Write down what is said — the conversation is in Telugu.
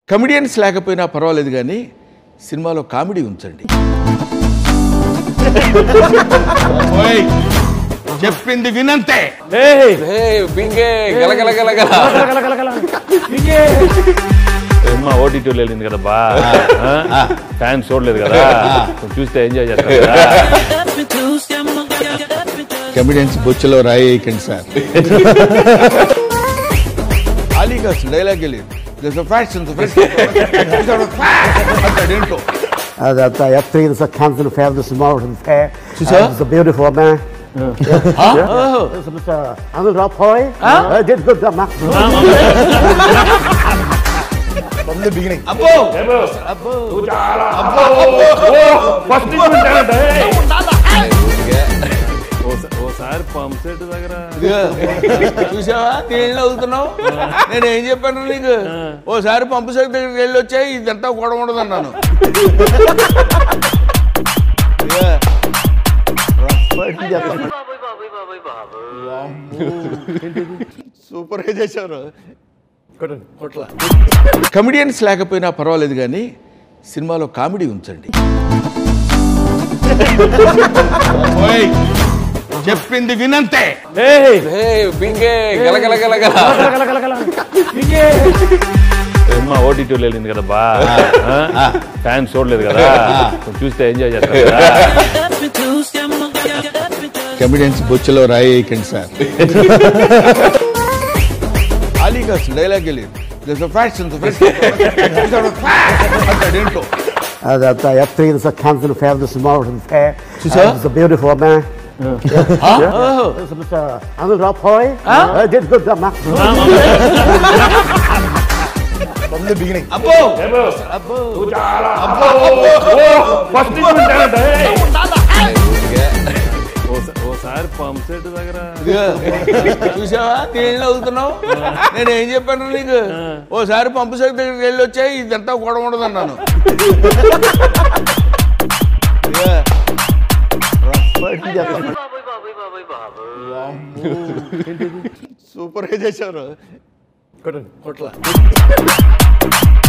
కమిడియన్స్ లేకపోయినా పర్వాలేదు కానీ సినిమాలో కామెడీ ఉంచండి ఓయ్, చెప్పింది వినంతే పింగే గలగల గలగల సినిమా ఓటీటీలో వెళ్ళింది కదా బా ఫ్యాన్స్ చూడలేదు కదా కొంచెం చూస్తే ఎంజాయ్ చేస్తారు కదా కమిడియన్స్ బొచ్చులో రాయేయకండి సార్ అలీగాస్ డైలాగ్ వెళ్ళి ఫ్యాషన్ అంటాడేంటో Uh, that uh, F3 is a cancer fair this morning fair. Sir? Uh, it's a beautiful man. Yeah. It's Mr. Anil Rapoy. Uh, did good job, man. అబ్బో ఓసారి పంప్ సెట్ దగ్గర ఇదిగో, చూసావా నీళ్ళు అవుతున్నావు నేను ఏం చెప్పాను నీకు ఓసారి పంపు సెట్ దగ్గరికి వెళ్ళి వచ్చాయి ఇదంతా కూడా ఉండదు అన్నాను సూపర్ గా చేశారు కమిడియన్స్ లేకపోయినా పర్వాలేదు కానీ సినిమాలో కామెడీ ఉంచండి ఓయ్, చెప్పింది వినంతే పింగే గలగల గలగల సినిమా ఓటీటీలో వెళ్ళింది కదా బా ఫ్యాన్స్ చూడలేదు కదా కొంచెం చూస్తే ఎంజాయ్ చేస్తారు కదా కమిడియన్స్ బొచ్చులో రాయేయకండి సార్ అలీగాస్ డైలాగ్ వెళ్ళి ఫ్యాషన్ అంటాడేంటో Uh, that uh, F3 is a cancer fair this morning fair. Sir? Uh, it's a beautiful man. Yeah. It's Mr. Anil Rapoy. Uh, did good job, man. అబ్బో ఓసారి పంప్ సెట్ దగ్గర ఇదిగో, చూసావా నీళ్ళు అవుతున్నావు నేను ఏం చెప్పాను నీకు ఓసారి పంపు సెట్ దగ్గరికి వెళ్ళి వచ్చాయి ఇదంతా కూడా ఉండదు అన్నాను సూపర్ గా చేశారు